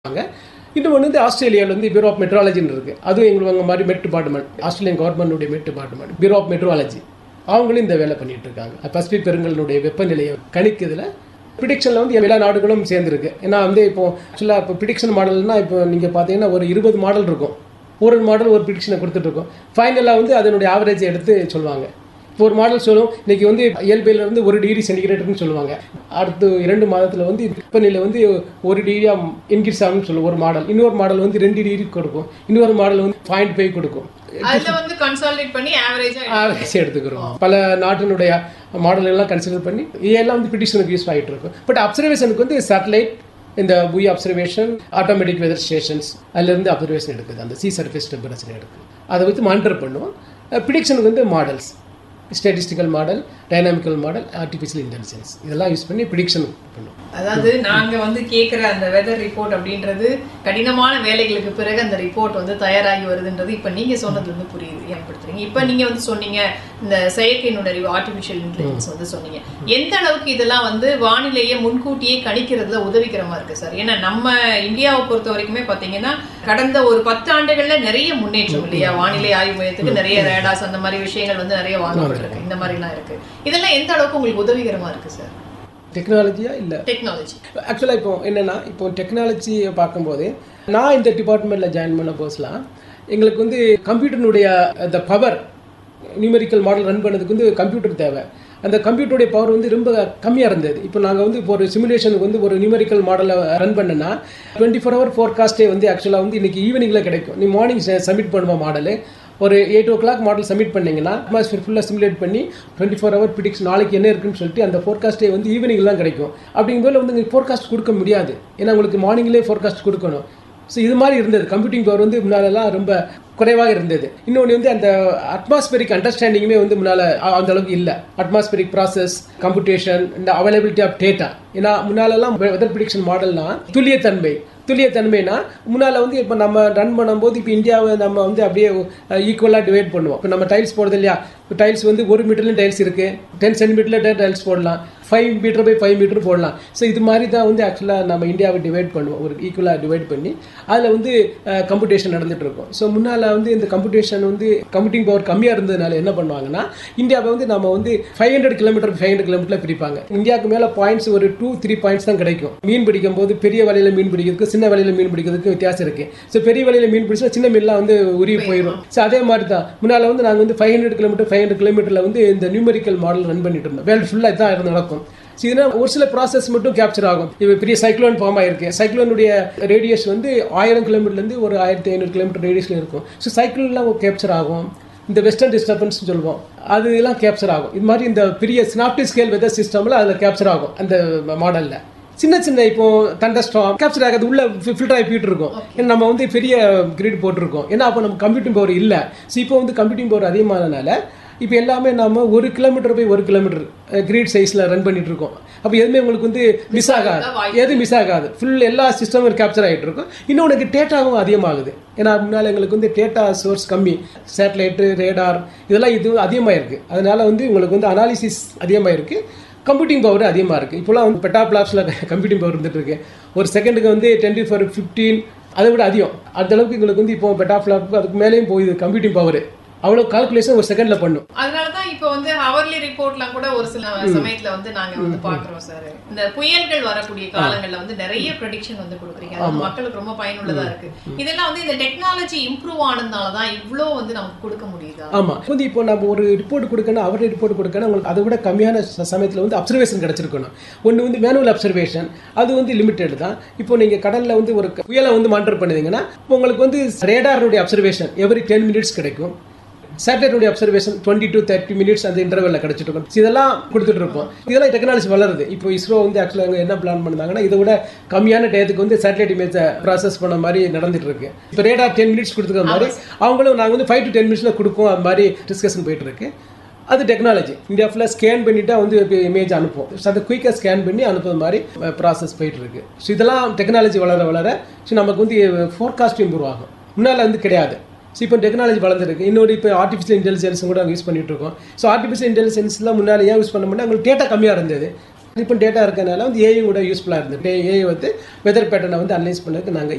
இருக்காங்க இன்னொன்று வந்து ஆஸ்திரேலியாவில் வந்து பியூரோ ஆஃப் மெட்ராலஜின்னு இருக்குது அதுவும் எங்களுக்கு மாதிரி மெட் டிபார்ட்மெண்ட் ஆஸ்திரேலியன் கவர்மெண்டுடைய மெட் டிபார்ட்மெண்ட் பியூரோ ஆஃப் மெட்ராலஜி அவங்களும் இந்த வேலை பண்ணிட்டு இருக்காங்க பசிபிக் பெருங்கலுடைய வெப்பநிலையை கணிக்கிறதுல ப்ரிடிக்ஷனில் வந்து எல்லா நாடுகளும் சேர்ந்துருக்கு ஏன்னா வந்து இப்போ ஆக்சுவலாக இப்போ ப்ரிடிக்ஷன் மாடல்னா இப்போ நீங்கள் பார்த்தீங்கன்னா ஒரு இருபது மாடல் இருக்கும் ஒரு மாடல் ஒரு ப்ரிடிக்ஷனை கொடுத்துட்ருக்கோம் ஃபைனலாக வந்து அதனுடைய ஆவரேஜை எடுத்து சொல்லுவாங்க இப்போ ஒரு மாடல் சொல்லும் இன்னைக்கு வந்து இயல்பில் இருந்து ஒரு டிகிரி சென்டிகிரேட்னு சொல்லுவாங்க அடுத்து இரண்டு மாதத்தில் வந்து வெப்பநிலை வந்து ஒரு டிகிரியா இன்க்ரீஸ் ஆகும்னு சொல்லுவோம் ஒரு மாடல் இன்னொரு மாடல் வந்து ரெண்டு டிகிரி கொடுக்கும் இன்னொரு மாடல் வந்து பாயிண்ட் ஃபைவ் கொடுக்கும் அதுல வந்து கன்சாலிடேட் பண்ணி ஆவரேஜா ஆவரேஜ் எடுத்துக்கிறோம் பல நாட்டினுடைய மாடல் எல்லாம் கன்சிடர் பண்ணி இதெல்லாம் வந்து ப்ரிடிஷனுக்கு யூஸ் ஆகிட்டு இருக்கும் பட் அப்சர்வேஷனுக்கு வந்து சேட்டலைட் இந்த buoy observation automatic weather stations அதுலேருந்து அப்சர்வேஷன் எடுக்குது அந்த சி சர்ஃபேஸ் டெம்பரேச்சர் எடுக்குது அதை வச்சு மானிட்டர் பண்ணுவோம் ப்ரிடிக்ஷனுக்கு வந்து models statistical model dynamical model artificial intelligence இதெல்லாம் யூஸ் பண்ணி ப்ரிடிக்ஷன் பண்ணுவோம் அதாவது நாங்க வந்து கேக்குற அந்த வெதர் ரிப்போர்ட் அப்படின்றது கடினமான வேலைகளுக்கு பிறகு அந்த ரிப்போர்ட் வந்து தயாராகி வருதுன்றது இப்ப நீங்க சொன்னது வந்து புரியுது ஏற்படுத்துறீங்க இப்ப நீங்க வந்து சொன்னீங்க இந்த செயற்கை நுண்ணறிவு ஆர்டிபிஷியல் இன்டெலிஜென்ஸ் வந்து சொன்னீங்க எந்த அளவுக்கு இதெல்லாம் வந்து வானிலையை முன்கூட்டியே கணிக்கிறதுல உதவிகரமா இருக்கு சார் ஏன்னா நம்ம இந்தியாவை பொறுத்த வரைக்குமே பாத்தீங்கன்னா கடந்த ஒரு பத்து ஆண்டுகள்ல நிறைய முன்னேற்றம் இல்லையா வானிலை ஆய்வு மையத்துக்கு நிறைய ரேடாஸ் அந்த மாதிரி விஷயங்கள் வந்து நிறைய வாங்கப்பட்டிருக்கு இந்த மாதிரி எல்லாம் இருக்கு இதெல்லாம் எந்த அளவுக்கு உங்களுக்கு உதவிகரமா இருக்கு சார் டெக்னாலஜியா இல்லை டெக்னாலஜி ஆக்சுவலாக இப்போ என்னென்னா இப்போ டெக்னாலஜியை பார்க்கும்போது நான் இந்த டிபார்ட்மெண்ட்டில் ஜாயின் பண்ண போஸ்லாம் எங்களுக்கு வந்து கம்ப்யூட்டரினுடைய அந்த பவர் நியூமெரிக்கல் மாடல் ரன் பண்ணதுக்கு வந்து கம்ப்யூட்டர் தேவை அந்த கம்ப்யூட்டருடைய பவர் வந்து ரொம்ப கம்மியாக இருந்தது இப்போ நாங்கள் வந்து இப்போ ஒரு சிமுலேஷனுக்கு வந்து ஒரு நியூமெரிக்கல் மாடலை ரன் பண்ணனா டுவெண்ட்டி ஃபோர் ஹவர் ஃபோர்காஸ்ட்டே வந்து ஆக்சுவலாக வந்து இன்றைக்கி ஈவினிங்கில் கிடைக்கும் நீ மார்னிங் சப்மிட் பண்ணுவோம் மாடலு ஒரு eight o'clock model submit பண்ணீங்கன்னா அட்மாஸ்பியர் ஃபுல்லாக சிமுலேட் பண்ணி டுவெண்ட்டி ஃபோர் ஹவர் பிடிக்ஸ் நாளைக்கு என்ன இருக்குன்னு சொல்லிட்டு அந்த ஃபோர்காஸ்ட்டே வந்து ஈவினிங் தான் கிடைக்கும் அப்படிங்கும்போது வந்து உங்களுக்கு ஃபோர்காஸ்ட் கொடுக்க முடியாது ஏன்னா உங்களுக்கு மார்னிங்லேயே ஃபோர்காஸ்ட் கொடுக்கணும் ஸோ இது மாதிரி இருந்தது கம்ப்யூட்டிங் பவர் வந்து முன்னாலெல்லாம் ரொம்ப குறைவாக இருந்தது இன்னொன்று வந்து அந்த அட்மாஸ்பெரிக் அண்டர்ஸ்டாண்டிங்குமே வந்து முன்னால் அந்த அளவுக்கு இல்லை அட்மாஸ்பெரிக் ப்ராசஸ் கம்ப்யூட்டேஷன் இந்த அவைலபிலிட்டி ஆஃப் டேட்டா ஏன்னா முன்னாலெல்லாம் வெதர் ப்ரிடிக்ஷன் மாடல்னா துல்லியத்தன்மை துல்லியத்தன்மைனா முன்னால் வந்து இப்போ நம்ம ரன் பண்ணும்போது இப்போ இந்தியாவை நம்ம வந்து அப்படியே ஈக்குவலாக டிவைட் பண்ணுவோம் இப்போ நம்ம டைல்ஸ் போடுறது இல்லையா இப்போ டைல்ஸ் வந்து ஒரு மீட்டர்லையும் டைல்ஸ் இருக்குது டென் சென்டிமீட்டரில் டைல்ஸ் போடலாம் five metre by five metre போடலாம் ஸோ இது மாதிரி தான் வந்து ஆக்சுவலாக நம்ம இந்தியாவை டிவைட் பண்ணுவோம் ஒரு ஈக்குவலாக டிவைட் பண்ணி அதில் வந்து கம்ப்யூட்டேஷன் நடந்துட்டு இருக்கும் ஸோ முன்னால் வந்து இந்த கம்ப்யூட்டேஷன் வந்து கம்ப்யூட்டிங் பவர் கம்மியாக இருந்ததுனால என்ன பண்ணுவாங்கன்னா இந்தியாவை வந்து நம்ம வந்து five hundred kilometre five hundred kilometre பிரிப்பாங்க இந்தியாவுக்கு மேலே பாயிண்ட்ஸ் ஒரு டூ த்ரீ பாயிண்ட்ஸ் தான் கிடைக்கும் மீன் பிடிக்கும் போது பெரிய வலையில் மீன் பிடிக்கிறதுக்கு சின்ன வலையில் மீன் பிடிக்கிறதுக்கு வித்தியாசம் இருக்கு ஸோ பெரிய வலையில் மீன் பிடிச்சா சின்ன மீன்லாம் வந்து உருவி போயிடும் ஸோ அதே மாதிரி தான் முன்னால் வந்து நாங்கள் வந்து five hundred kilometre five hundred கிலோமீட்டரில் வந்து இந்த நியூமெரிக்கல் மாடல் ரன் பண்ணிட்டு இருந்தோம் வேர்ல்டு ஃபுல்லாக இதான் இருந்து நடக்கும் ஸோ இதனால் ஒரு சில ப்ராசஸ் மட்டும் கேப்சர் ஆகும் இப்போ பெரிய சைக்ளோன் ஃபார்ம் ஆயிருக்கு சைக்ளோனுடைய ரேடியஸ் வந்து ஆயிரம் கிலோமீட்டர்லேருந்து ஒரு ஆயிரத்தி ஐநூறு கிலோமீட்டர் ரேடியஸில் இருக்கும் ஸோ சைக்கிள்லாம் கேப்சர் ஆகும் இந்த வெஸ்டர்ன் டிஸ்டர்பன்ஸ் சொல்லுவோம் அது எல்லாம் கேப்சர் ஆகும் இது மாதிரி இந்த பெரிய ஸ்னாப்டி ஸ்கேல் வெதர் சிஸ்டமில் அதில் கேப்சர் ஆகும் அந்த மாடலில் சின்ன சின்ன இப்போ தண்டஸ்டாம் கேப்சர் ஆகிறது உள்ள ஃபில்டர் ஆகி போயிட்டு இருக்கும் ஏன்னா நம்ம வந்து பெரிய கிரீட் போட்டிருக்கோம் ஏன்னா அப்போ நம்ம கம்ப்யூட்டிங் பவர் இல்லை ஸோ இப்போ வந்து கம்ப்யூட்டிங் பவர் அதிகமானதுனால இப்போ எல்லாமே நம்ம ஒரு கிலோமீட்டர் போய் ஒரு கிலோமீட்டர் கிரீட் சைஸில் ரன் பண்ணிட்டு இருக்கோம் அப்போ எதுவுமே உங்களுக்கு வந்து மிஸ் ஆகாது எது மிஸ் ஆகாது ஃபுல் எல்லா சிஸ்டமும் கேப்சர் ஆகிட்டு இருக்கும் இன்னொன்று டேட்டாவும் அதிகமாகுது ஏன்னா முன்னால் எங்களுக்கு வந்து டேட்டா சோர்ஸ் கம்மி சேட்டலைட்டு ரேடார் இதெல்லாம் இது அதிகமாக இருக்குது அதனால வந்து உங்களுக்கு வந்து அனாலிசிஸ் அதிகமாக இருக்குது கம்ப்யூட்டிங் பவர் அதிகமாக இருக்குது இப்போலாம் வந்து பெட்டா பிளாப்ஸில் கம்ப்யூட்டிங் பவர் இருந்துட்டு இருக்கு ஒரு செகண்டுக்கு வந்து டுவெண்ட்டி ஃபோர் ஃபிஃப்டீன் அதை விட அதிகம் அந்த அளவுக்கு எங்களுக்கு வந்து இப்போ பெட்டா பிளாப் அதுக்கு மேலேயும் போகுது கம்ப்யூட்டிங் பவர் அவ்வளோ கால்குலேஷன் ஒரு செகண்ட்ல பண்ணும் அதனாலதான் இப்போ வந்து ஹவர்லி ரிப்போர்ட்லாம் கூட ஒரு சில சமயத்துல வந்து நாங்க வந்து பாக்குறோம் சார் இந்த புயல்கள் வரக்கூடிய காலங்கள்ல வந்து நிறைய ப்ரெடிக்ஷன் வந்து கொடுக்குறீங்க அது மக்களுக்கு ரொம்ப பயனுள்ளதா இருக்கு இதெல்லாம் வந்து இந்த டெக்னாலஜி இம்ப்ரூவ் ஆனதுனாலதான் இவ்வளோ வந்து நமக்கு கொடுக்க முடியுதா ஆமா வந்து இப்போ நம்ம ஒரு ரிப்போர்ட் கொடுக்கணும் அவரே ரிப்போர்ட் கொடுக்கணும் உங்களுக்கு அதை விட கம்மியான சமயத்தில் வந்து அப்சர்வேஷன் கிடைச்சிருக்கணும் ஒன்று வந்து மேனுவல் அப்சர்வேஷன் அது வந்து லிமிட்டெட் தான் இப்போ நீங்கள் கடலில் வந்து ஒரு புயலை வந்து மானிட்டர் பண்ணுவீங்கன்னா இப்போ உங்களுக்கு வந்து ரேடாருடைய அப்சர்வேஷன் எவ்ரி டென் மினிட்ஸ் கிடைக்கும் சேட்டலைட்டுடைய observation twenty to thirty minutes அந்த இன்டர்வெல்ல கிடைச்சிட்டு இருக்கும் இதெல்லாம் கொடுத்துட்டு இருப்போம் இதெல்லாம் டெக்னாலஜி வளருது இப்போ இஸ்ரோ வந்து ஆக்சுவலாக என்ன பிளான் பண்ணாங்கன்னா இதை விட கம்மியான டயத்துக்கு வந்து சேட்டலைட் இமேஜை ப்ராசஸ் பண்ண மாதிரி நடந்துட்டு இருக்கு இப்போ ரேடார் டென் மினிட்ஸ் கொடுத்துக்கிற மாதிரி அவங்களும் நாங்கள் வந்து ஃபைவ் டு டென் மினிட்ஸில் கொடுப்போம் அது மாதிரி டிஸ்கஷன் போயிட்டு இருக்கு அது டெக்னாலஜி இந்தியா ஃபுல்லாக ஸ்கேன் பண்ணிட்டா வந்து இப்போ இமேஜ் அனுப்பும் ஸோ அதை குயிக்காக ஸ்கேன் பண்ணி அனுப்புற மாதிரி ப்ராசஸ் போயிட்டு இருக்கு ஸோ இதெல்லாம் டெக்னாலஜி வளர வளர ஸோ நமக்கு வந்து ஃபோர்காஸ்ட் இம்ப்ரூவ் ஆகும் முன்னால் வந்து கிடையாது ஸோ இப்போ டெக்னாலஜி வளர்ந்துருக்கு இன்னொரு இப்போ ஆர்டிஃபிஷியல் இன்டெலிஜென்ஸ் கூட நாங்கள் யூஸ் பண்ணிட்டு இருக்கோம் ஸோ ஆர்டிஃபிஷியல் இன்டெலிஜென்ஸ்லாம் முன்னாடி ஏன் யூஸ் பண்ண முடியாது உங்களுக்கு டேட்டா கம்மியாக இருந்தது இப்போ டேட்டா இருக்கனால வந்து ஏஐ கூட யூஸ்ஃபுல்லாக இருந்தது ஏஐ வந்து வெதர் பேட்டர்னை வந்து அனலைஸ் பண்ணதுக்கு நாங்கள்